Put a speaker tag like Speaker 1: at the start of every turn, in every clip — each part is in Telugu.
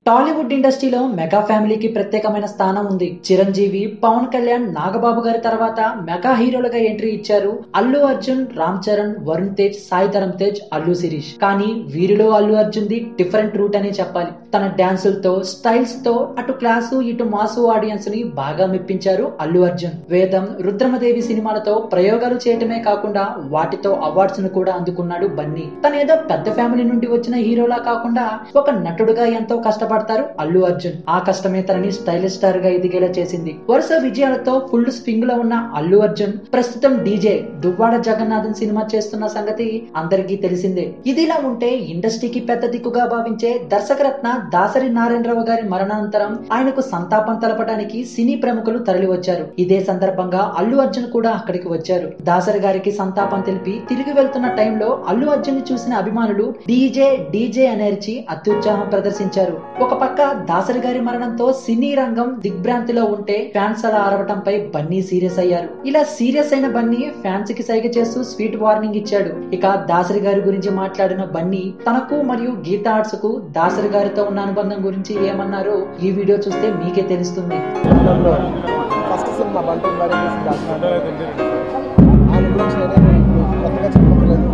Speaker 1: టాలీవుడ్ ఇండస్ట్రీలో మెగా ఫ్యామిలీకి ప్రత్యేకమైన స్థానం ఉంది చిరంజీవి పవన్ కళ్యాణ్ నాగబాబు గారి తర్వాత మెగా హీరోలుగా ఎంట్రీ ఇచ్చారు అల్లు అర్జున్ రామ్ చరణ్ వరుణ్ తేజ్ సాయి ధరమ్ తేజ్ అల్లు శిరీష్ కానీ వీరిలో Allu Arjun the different route అనే చెప్పాలి తన డాన్సులతో స్టైల్స్ తో అటు క్లాసు ఇటు మాసు ఆడియన్స్ ని బాగా మెప్పించారు అల్లు అర్జున్ వేదం రుద్రమదేవి సినిమాలతో ప్రయోగాలు చేయటమే కాకుండా వాటితో అవార్డ్స్ ను కూడా అందుకున్నాడు బన్నీ తను ఏదో పెద్ద ఫ్యామిలీ నుండి వచ్చిన హీరోలా కాకుండా ఒక నటుడుగా ఎంతో కష్టపడతారు అల్లు అర్జున్ ఆ కష్టమే తనని స్టైలిష్ స్టార్ గా ఎదిగేలా చేసింది వరుస విజయాలతో ఫుల్ స్వింగ్ లో ఉన్న అల్లు అర్జున్ ప్రస్తుతం డీజే దువ్వాడ జగన్నాథన్ సినిమా చేస్తున్న సంగతి అందరికీ తెలిసిందే ఇదిలా ఉంటే ఇండస్ట్రీకి పెద్ద దిక్కుగా భావించే దర్శకరత్న దాసరి నారాయణరావు గారి మరణానంతరం ఆయనకు సంతాపం తెలపడానికి సినీ ప్రముఖులు తరలి వచ్చారు ఇదే సందర్భంగా అల్లు అర్జున్ కూడా అక్కడికి వచ్చారు దాసరి గారికి సంతాపం తెలిపి తిరిగి వెళ్తున్న టైంలో అల్లు అర్జున్ ని చూసిన అభిమానులు డీజే డీజే అనేర్చి అత్యుత్సాహం ప్రదర్శించారు ఒక పక్క దాసరి గారి మరణంతో సినీ రంగం దిగ్భ్రాంతిలో ఉంటే ఫ్యాన్స్ అలా అరవటంపై బన్నీ సీరియస్ అయ్యారు ఇలా సీరియస్ అయిన బన్నీ ఫ్యాన్స్ కి సైగ చేస్తూ స్వీట్ వార్నింగ్ ఇచ్చాడు ఇక దాసరి గారి గురించి మాట్లాడిన బన్నీ తనకు మరియు గీతా ఆర్ట్స్ కు దాసరి గారితో ఉన్న అనుబంధం గురించి ఏమన్నారో ఈ వీడియో చూస్తే మీకే తెలుస్తుంది
Speaker 2: చిత్రంలో ఫస్ట్ సినిమా బంటు బరి చేసింది దాసనాథ్ ఆయన గురించి నేనే ఇప్పుడు కొత్తగా చెప్పలేదు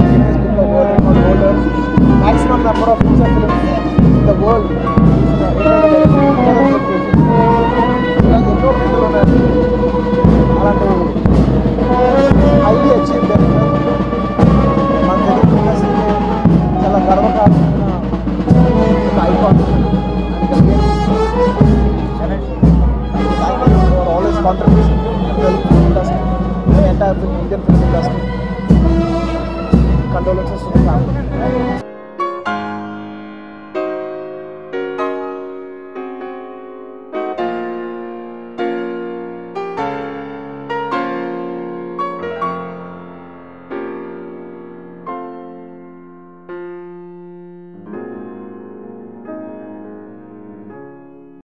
Speaker 2: maximum number of feature films in the world ఎన్నో people ఉన్నారు అలాంటి హైలీ అచీవ్ మన తెలుగు ఇండస్ట్రీకి చాలా గర్వకారణమైన ఒక icon always contribution to the film industry, the entire film, Indian film